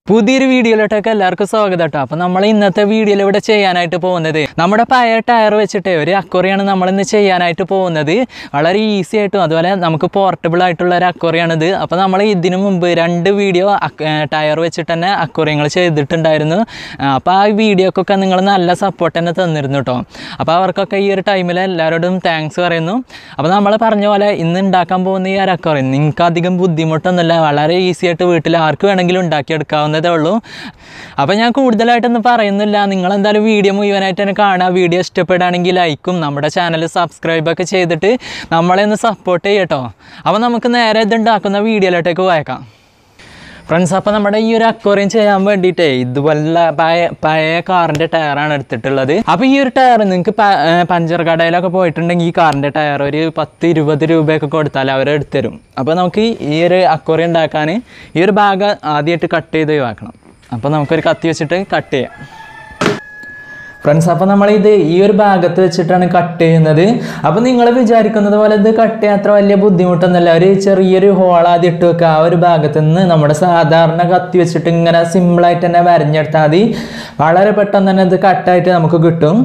പുതിയൊരു വീഡിയോയിലോട്ടൊക്കെ എല്ലാവർക്കും സ്വാഗതം കേട്ടോ അപ്പോൾ നമ്മൾ ഇന്നത്തെ വീഡിയോയിൽ ഇവിടെ ചെയ്യാനായിട്ട് പോകുന്നത് നമ്മുടെ പഴയ ടയർ വെച്ചിട്ട് ഒരു അക്വറിയാണ് നമ്മൾ ഇന്ന് ചെയ്യാനായിട്ട് പോകുന്നത് വളരെ ഈസി ആയിട്ടും അതുപോലെ നമുക്ക് പോർട്ടബിൾ ആയിട്ടുള്ള ഒരു അക്വറിയാണിത് അപ്പോൾ നമ്മൾ ഇതിനു മുമ്പ് രണ്ട് വീഡിയോ ടയർ വെച്ചിട്ട് തന്നെ അക്വറിയങ്ങൾ ചെയ്തിട്ടുണ്ടായിരുന്നു അപ്പോൾ ആ വീഡിയോക്കൊക്കെ നിങ്ങൾ നല്ല സപ്പോർട്ട് തന്നെ തന്നിരുന്നു കേട്ടോ അപ്പോൾ അവർക്കൊക്കെ ഈ ഒരു ടൈമിൽ എല്ലാവരോടും താങ്ക്സ് പറയുന്നു അപ്പോൾ നമ്മൾ പറഞ്ഞ പോലെ ഇന്ന് ഉണ്ടാക്കാൻ പോകുന്ന ഈ ഒരു അക്വറിയം നിങ്ങൾക്ക് അധികം ബുദ്ധിമുട്ടൊന്നുമില്ല വളരെ ഈസി ആയിട്ട് വീട്ടിൽ ആർക്ക് വേണമെങ്കിലും ഉണ്ടാക്കിയെടുക്കാവുന്നതേ ഉള്ളൂ അപ്പോൾ ഞാൻ കൂടുതലായിട്ടൊന്നും പറയുന്നില്ല നിങ്ങൾ എന്തായാലും വീഡിയോ മുഴുവനായിട്ട് തന്നെ കാണുക വീഡിയോ ഇഷ്ടപ്പെടുകയാണെങ്കിൽ ലൈക്കും നമ്മുടെ ചാനൽ സബ്സ്ക്രൈബൊക്കെ ചെയ്തിട്ട് നമ്മളെ ഒന്ന് സപ്പോർട്ട് ചെയ്യട്ടോ അപ്പോൾ നമുക്ക് നേരെ ഇത് ഉണ്ടാക്കുന്ന വീഡിയോയിലോട്ടേക്ക് പോയേക്കാം ഫ്രണ്ട്സ് അപ്പോൾ നമ്മുടെ ഈ ഒരു അക്വറിയം ചെയ്യാൻ വേണ്ടിയിട്ടേ ഇതുപോലുള്ള പഴയ പഴയ കാറിൻ്റെ ടയറാണ് എടുത്തിട്ടുള്ളത് അപ്പോൾ ഈ ഒരു ടയർ നിങ്ങൾക്ക് പഞ്ചർ കടയിലൊക്കെ പോയിട്ടുണ്ടെങ്കിൽ ഈ കാറിൻ്റെ ടയർ ഒരു പത്ത് ഇരുപത് രൂപയൊക്കെ കൊടുത്താൽ അവർ എടുത്തരും അപ്പോൾ നമുക്ക് ഈ ഒരു അക്വറിയം ഉണ്ടാക്കാൻ ഈ ഒരു ഭാഗം ആദ്യമായിട്ട് കട്ട് ചെയ്ത് ഒഴിവാക്കണം അപ്പോൾ നമുക്കൊരു കത്തി വെച്ചിട്ട് കട്ട് ചെയ്യാം ഫ്രണ്ട്സ് അപ്പോൾ നമ്മളിത് ഈ ഒരു ഭാഗത്ത് വെച്ചിട്ടാണ് കട്ട് ചെയ്യുന്നത് അപ്പോൾ നിങ്ങൾ വിചാരിക്കുന്നത് പോലെ ഇത് കട്ട് ചെയ്യാൻ അത്ര വലിയ ബുദ്ധിമുട്ടൊന്നുമില്ല ഒരു ചെറിയൊരു ഹോൾ ആദ്യം ഇട്ട് വെക്കുക ആ ഒരു ഭാഗത്ത് നിന്ന് നമ്മുടെ സാധാരണ കത്തി വെച്ചിട്ട് ഇങ്ങനെ സിമ്പിളായിട്ട് തന്നെ വരഞ്ഞെടുത്താൽ മതി വളരെ പെട്ടെന്ന് തന്നെ ഇത് കട്ടായിട്ട് നമുക്ക് കിട്ടും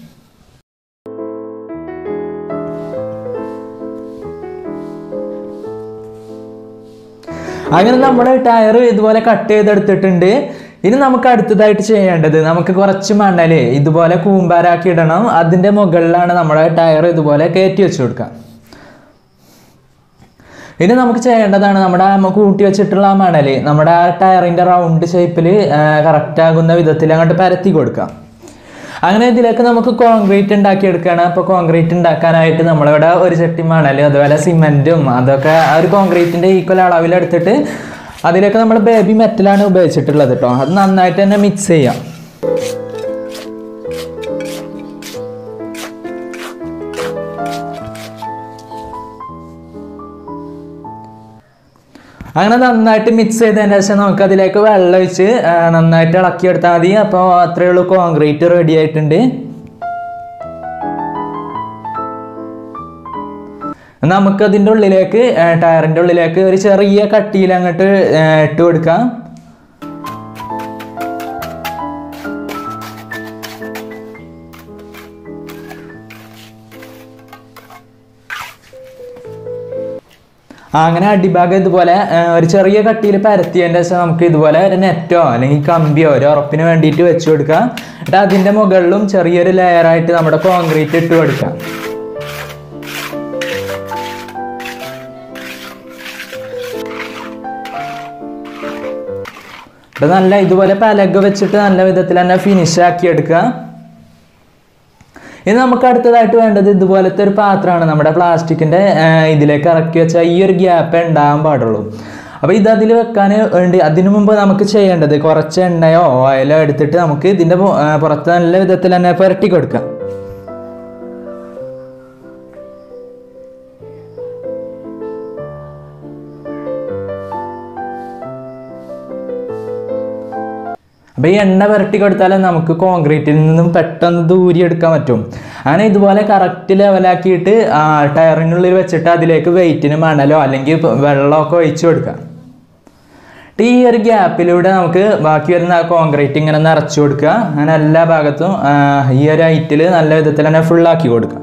അങ്ങനെ നമ്മുടെ ടയർ ഇതുപോലെ കട്ട് ചെയ്തെടുത്തിട്ടുണ്ട് ഇനി നമുക്ക് അടുത്തതായിട്ട് ചെയ്യേണ്ടത് നമുക്ക് കുറച്ച് മണല് ഇതുപോലെ കൂമ്പാരാക്കി ഇടണം അതിൻ്റെ മുകളിലാണ് നമ്മുടെ ടയർ ഇതുപോലെ കയറ്റി വെച്ച് കൊടുക്കുക ഇനി നമുക്ക് ചെയ്യേണ്ടതാണ് നമ്മുടെ ആ കൂട്ടി വെച്ചിട്ടുള്ള ആ മണല് നമ്മുടെ ആ ടയറിൻ്റെ റൗണ്ട് ഷേപ്പിൽ കറക്റ്റ് ആകുന്ന വിധത്തിൽ അങ്ങോട്ട് പരത്തി കൊടുക്കാം അങ്ങനെ ഇതിലേക്ക് നമുക്ക് കോൺക്രീറ്റ് ഉണ്ടാക്കിയെടുക്കുകയാണ് അപ്പോൾ കോൺക്രീറ്റ് ഉണ്ടാക്കാനായിട്ട് നമ്മളിവിടെ ഒരു ചട്ടി മണൽ അതുപോലെ സിമെൻറ്റും അതൊക്കെ ആ ഒരു കോൺക്രീറ്റിൻ്റെ ഈക്വൽ അളവിലെടുത്തിട്ട് അതിലേക്ക് നമ്മൾ ബേബി മെറ്റലാണ് ഉപയോഗിച്ചിട്ടുള്ളത് കേട്ടോ അത് നന്നായിട്ട് തന്നെ മിക്സ് ചെയ്യാം അങ്ങനെ നന്നായിട്ട് മിക്സ് ചെയ്തതിന് ശേഷം നമുക്ക് അതിലേക്ക് വെള്ളം ഒഴിച്ച് ആ, നന്നായിട്ട് ഇളക്കിയെടുത്താൽ മതി അപ്പോൾ അത്രയേ ഉള്ളൂ കോൺക്രീറ്റ് റെഡി ആയിട്ടുണ്ട് നമുക്കതിൻ്റെ ഉള്ളിലേക്ക് ആ, ടയറിൻ്റെ ഉള്ളിലേക്ക് ഒരു ചെറിയ കട്ടിയിൽ അങ്ങോട്ട് ആ, ഇട്ട് കൊടുക്കാം ആ, അങ്ങനെ അടിഭാഗം ഇതുപോലെ ആ, ഒരു ചെറിയ കട്ടിയിൽ പരത്തിയതിൻ്റെ ശേഷം നമുക്ക് ഇതുപോലെ ഒരു നെറ്റോ അല്ലെങ്കിൽ കമ്പിയോ ഒരു ഉറപ്പിന് വേണ്ടിയിട്ട് വെച്ച് കൊടുക്കാം എന്നിട്ട് അതിൻ്റെ മുകളിലും ചെറിയൊരു ലെയറായിട്ട് നമ്മുടെ കോൺക്രീറ്റ് ഇട്ട് കൊടുക്കാം ഇത് നല്ല ഇതുപോലെ പലക വെച്ചിട്ട് നല്ല വിധത്തിൽ തന്നെ ഫിനിഷ് ആക്കി എടുക്കുക ഇനി നമുക്ക് അടുത്തതായിട്ട് വേണ്ടത് ഇതുപോലത്തെ ഒരു പാത്രമാണ് നമ്മുടെ പ്ലാസ്റ്റിക്കിൻ്റെ ഇതിലേക്ക് ഇറക്കി വെച്ചാൽ ഈ ഒരു ഗ്യാപ്പ് ഉണ്ടാകാൻ പാടുള്ളൂ അപ്പോൾ ഇത് അതിൽ വെക്കാൻ വേണ്ടി അതിനു മുമ്പ് നമുക്ക് ചെയ്യേണ്ടത് കുറച്ച് എണ്ണയോ ഓയിലോ എടുത്തിട്ട് നമുക്ക് ഇതിൻ്റെ പു- ആ, പുറത്ത് നല്ല വിധത്തിൽ തന്നെ പുരട്ടി കൊടുക്കാം അപ്പോൾ ഈ എണ്ണ പുരട്ടി കൊടുത്താൽ നമുക്ക് കോൺക്രീറ്റിൽ നിന്നും പെട്ടെന്ന് ദൂരി എടുക്കാൻ പറ്റും അങ്ങനെ ഇതുപോലെ കറക്റ്റ് ലെവലാക്കിയിട്ട് ആ, ടയറിനുള്ളിൽ വെച്ചിട്ട് അതിലേക്ക് വെയിറ്റിന് മണലോ അല്ലെങ്കിൽ ഇപ്പൊ വെള്ളമൊക്കെ ഒഴിച്ചു കൊടുക്കാം എന്നിട്ട് ഈ ഒരു ഗ്യാപ്പിലൂടെ നമുക്ക് ബാക്കി വരുന്ന കോൺക്രീറ്റ് ഇങ്ങനെ നിറച്ചു കൊടുക്കുക അങ്ങനെ എല്ലാ ഭാഗത്തും ആ, ഈ ഒരു ഹൈറ്റിൽ നല്ല വിധത്തിൽ തന്നെ ഫുള്ളാക്കി കൊടുക്കുക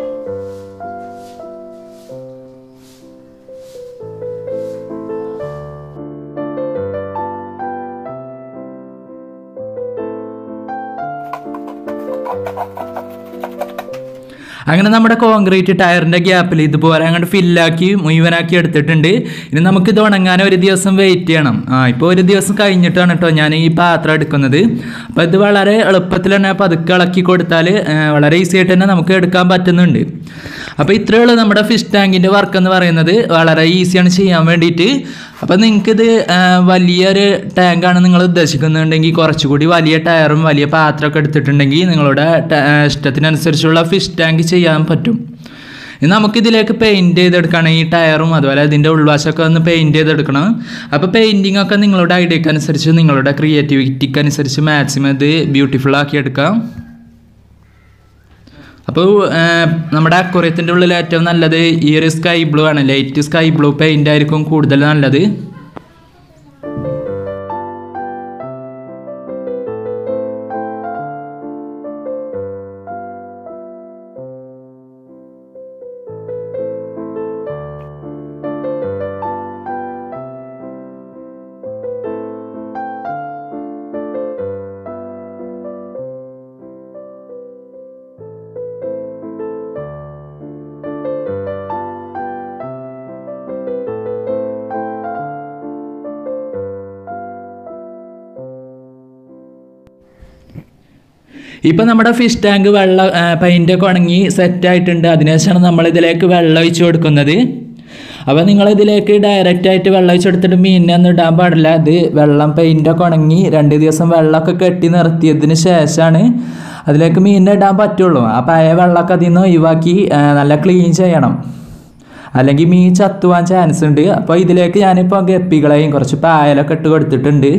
അങ്ങനെ നമ്മുടെ കോൺക്രീറ്റ് ടയറിൻ്റെ ഗ്യാപ്പിൽ ഇതുപോലെ അങ്ങോട്ട് ഫില്ലാക്കി മുഴുവനാക്കി എടുത്തിട്ടുണ്ട് ഇനി നമുക്ക് ഇത് ഉണങ്ങാൻ ഒരു ദിവസം വെയിറ്റ് ചെയ്യണം ആ ഇപ്പോൾ ഒരു ദിവസം കഴിഞ്ഞിട്ടാണ് കേട്ടോ ഞാൻ ഈ പാത്രം എടുക്കുന്നത് അപ്പോൾ ഇത് വളരെ എളുപ്പത്തിൽ തന്നെ പതുക്കെ ഇളക്കി കൊടുത്താൽ ആ, വളരെ ഈസി ആയിട്ട് തന്നെ നമുക്ക് എടുക്കാൻ പറ്റുന്നുണ്ട് അപ്പോൾ ഇത്രയേ ഉള്ളൂ നമ്മുടെ ഫിഷ് ടാങ്കിൻ്റെ വർക്ക് എന്ന് പറയുന്നത് വളരെ ഈസിയാണ് ചെയ്യാൻ വേണ്ടിയിട്ട് അപ്പോൾ നിങ്ങൾക്കിത് ആ, വലിയൊരു ടാങ്കാണ് നിങ്ങൾ ഉദ്ദേശിക്കുന്നുണ്ടെങ്കിൽ കുറച്ചുകൂടി വലിയ ടയറും വലിയ പാത്രമൊക്കെ എടുത്തിട്ടുണ്ടെങ്കിൽ നിങ്ങളുടെ ട- ആ, ഇഷ്ടത്തിനനുസരിച്ചുള്ള ഫിഷ് ടാങ്ക് ചെയ്യാൻ പറ്റും ഇനി നമുക്കിതിലേക്ക് പെയിൻറ്റ് ചെയ്തെടുക്കണം ഈ ടയറും അതുപോലെ ഇതിൻ്റെ ഉൾവശമൊക്കെ ഒന്ന് പെയിൻറ്റ് ചെയ്തെടുക്കണം അപ്പോൾ പെയിൻറ്റിംഗ് ഒക്കെ നിങ്ങളുടെ ഐഡിയക്ക് അനുസരിച്ച് നിങ്ങളുടെ ക്രിയേറ്റിവിറ്റിക്ക് അനുസരിച്ച് മാക്സിമം ഇത് ബ്യൂട്ടിഫുൾ ആക്കി എടുക്കാം അപ്പോൾ നമ്മുടെ അക്വറിയത്തിൻ്റെ ഉള്ളിൽ ഏറ്റവും നല്ലത് ഈ ഒരു സ്കൈ ബ്ലൂ ആണ് ലൈറ്റ് സ്കൈ ബ്ലൂ പെയിൻ്റ് ആയിരിക്കും കൂടുതൽ നല്ലത് ഇപ്പം നമ്മുടെ ഫിഷ് ടാങ്ക് വെള്ളം പെയിൻ്റൊക്കെ ഉണങ്ങി സെറ്റായിട്ടുണ്ട് അതിനുശേഷമാണ് നമ്മൾ ഇതിലേക്ക് വെള്ളം ഒഴിച്ച് കൊടുക്കുന്നത് അപ്പോൾ നിങ്ങൾ ഇതിലേക്ക് ഡയറക്റ്റ് ആയിട്ട് വെള്ളം ഒഴിച്ച് കൊടുത്തിട്ട് മീനിനെ ഒന്നും ഇടാൻ പാടില്ല ഇത് വെള്ളം പെയിൻ്റൊക്കെ ഉണങ്ങി രണ്ട് ദിവസം വെള്ളമൊക്കെ കെട്ടി നിർത്തിയതിന് ശേഷമാണ് അതിലേക്ക് മീനിനെ ഇടാൻ പറ്റുള്ളൂ ആ പഴയ വെള്ളമൊക്കെ അതിൽ നിന്ന് ഒഴിവാക്കി ആ, നല്ല ക്ലീൻ ചെയ്യണം അല്ലെങ്കിൽ മീൻ ചത്തുവാൻ ചാൻസ് ഉണ്ട് അപ്പോൾ ഇതിലേക്ക് ഞാനിപ്പോൾ ഗപ്പികളെയും കുറച്ച് പായലൊക്കെ ഇട്ട് കൊടുത്തിട്ടുണ്ട്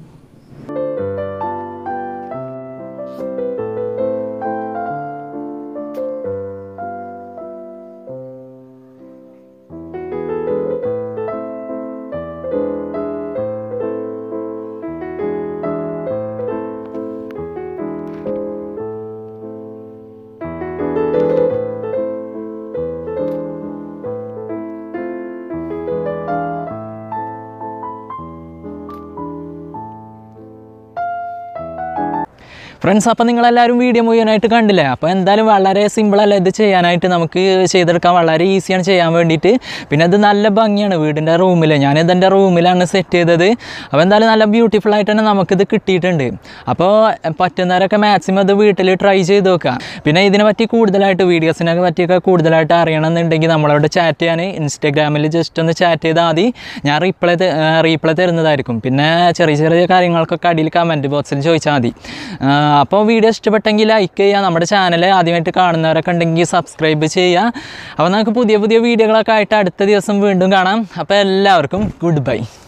ഫ്രണ്ട്സ് അപ്പോൾ നിങ്ങളെല്ലാവരും വീഡിയോ മുഴുവനായിട്ട് കണ്ടില്ലേ അപ്പോൾ എന്തായാലും വളരെ സിമ്പിളല്ല ഇത് ചെയ്യാനായിട്ട് നമുക്ക് ചെയ്തെടുക്കാൻ വളരെ ഈസിയാണ് ചെയ്യാൻ വേണ്ടിയിട്ട് പിന്നെ ഇത് നല്ല ഭംഗിയാണ് വീടിൻ്റെ റൂമിൽ ഞാനിത് എൻ്റെ റൂമിലാണ് സെറ്റ് ചെയ്തത് അപ്പോൾ എന്തായാലും നല്ല ബ്യൂട്ടിഫുൾ ആയിട്ട് തന്നെ നമുക്കിത് കിട്ടിയിട്ടുണ്ട് അപ്പോൾ പറ്റുന്നവരൊക്കെ മാക്സിമം ഇത് വീട്ടിൽ ട്രൈ ചെയ്ത് നോക്കുക പിന്നെ ഇതിനെ പറ്റി കൂടുതലായിട്ട് വീഡിയോസിനൊക്കെ പറ്റിയൊക്കെ കൂടുതലായിട്ട് അറിയണമെന്നുണ്ടെങ്കിൽ നമ്മളോട് ചാറ്റ് ചെയ്യാൻ ഇൻസ്റ്റാഗ്രാമിൽ ജസ്റ്റ് ഒന്ന് ചാറ്റ് ചെയ്താൽ മതി ഞാൻ റീപ്ലൈ റീപ്ലൈ തരുന്നതായിരിക്കും പിന്നെ ചെറിയ ചെറിയ കാര്യങ്ങൾക്കൊക്കെ അടിയിൽ കമൻറ്റ് ബോക്സിൽ ചോദിച്ചാൽ മതി ആ, അപ്പോൾ വീഡിയോ ഇഷ്ടപ്പെട്ടെങ്കിൽ ലൈക്ക് ചെയ്യുക നമ്മുടെ ചാനൽ ആദ്യമായിട്ട് കാണുന്നവരൊക്കെ ഉണ്ടെങ്കിൽ സബ്സ്ക്രൈബ് ചെയ്യുക അപ്പോൾ നമുക്ക് പുതിയ പുതിയ വീഡിയോകളൊക്കെ ആയിട്ട് അടുത്ത ദിവസം വീണ്ടും കാണാം അപ്പോൾ എല്ലാവർക്കും ഗുഡ് ബൈ